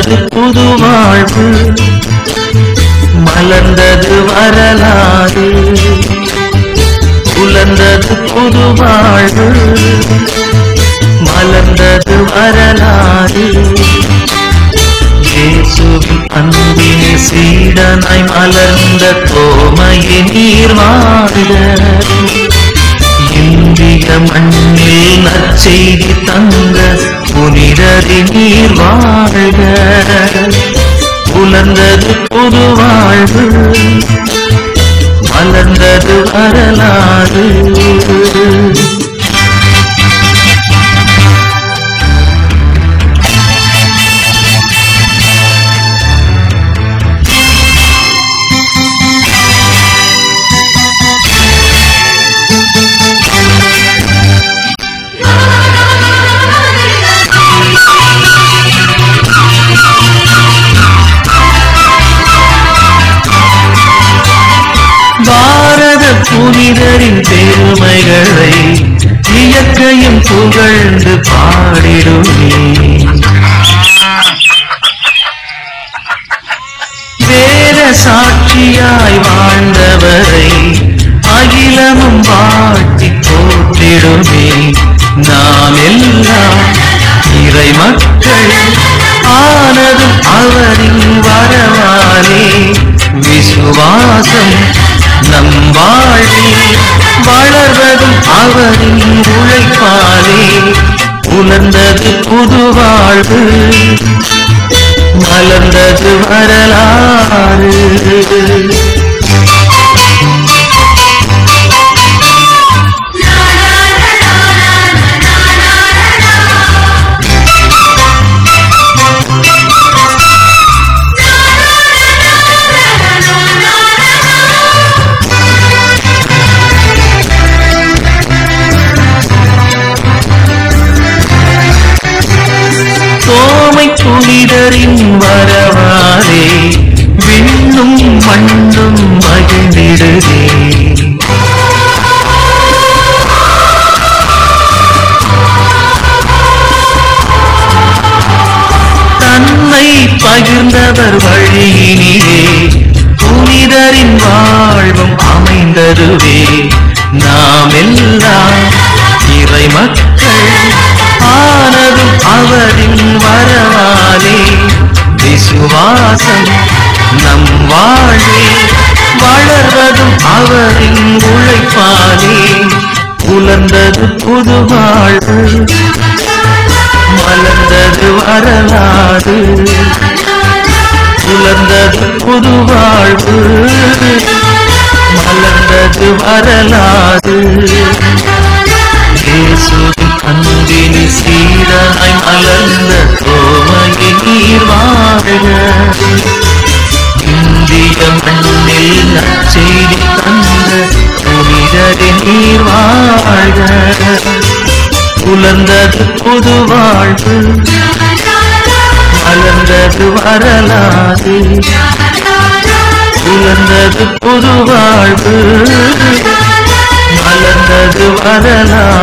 புலர்ந்தது புது வாழ்வு மலர்ந்தது வரலாறு புலர்ந்தது புது வாழ்வு மலர்ந்தது வரலாறு இயேசுவின் அன்பினை சீடனாய் மலர்ந்த தோமையை நீர் வாழ்க இந்திய மண்ணில் நற்செய்தி தந்த புனிதரி நீர் வாழ்க புலர்ந்தது புது வாழ்வு மலர்ந்தது வரலாறு பாரத புனிதரின் பெருமைகளை இயற்கையும் புகழ்ந்து பாடிடுமே வேத சாட்சியாய் வாழ்ந்தவரை அகிலமும் வாழ்த்தி போற்றிடுமே நாம் எல்லாம் இறை மக்கள் ஆனதும் அவரின் வரவாலே விசுவாசம் நம் வாழ்வில் வளர்வதும் அவரின் உழைப்பாலே உணர்ந்தது புது வாழ்வு மலர்ந்தது வரலாறு தோமை புனிதரின் வரவாரே விண்ணும் மண்ணும் மகிழ்ந்திடுதே தன்னை பகிர்ந்தவர் வழியினிலே புனிதரின் வாழ்வும் அமைந்ததுவே நாம் எல்லாம் இறை மக்கள் ஆனதும் அவரின் வரவாலே விசுவாசம் நம் வாழ்வில் வளர்வதும் அவரின் உழைப்பாலே புலர்ந்தது புது வாழ்வு மலர்ந்தது வரலாறு புலர்ந்தது புது வாழ்வு மலர்ந்தது வரலாறு இயேசுவின் அன்பினி சீராய் மலர்ந்த தோமையை நீர் வாழ்க இந்திய மண்ணில் நற்செய்தி தந்த புனிதரை நீர் வாழ்க புலர்ந்தது புது வாழ்வு மலர்ந்தது வரலாறு புலர்ந்தது புது வாழ்வு மலர்ந்தது வரலாறு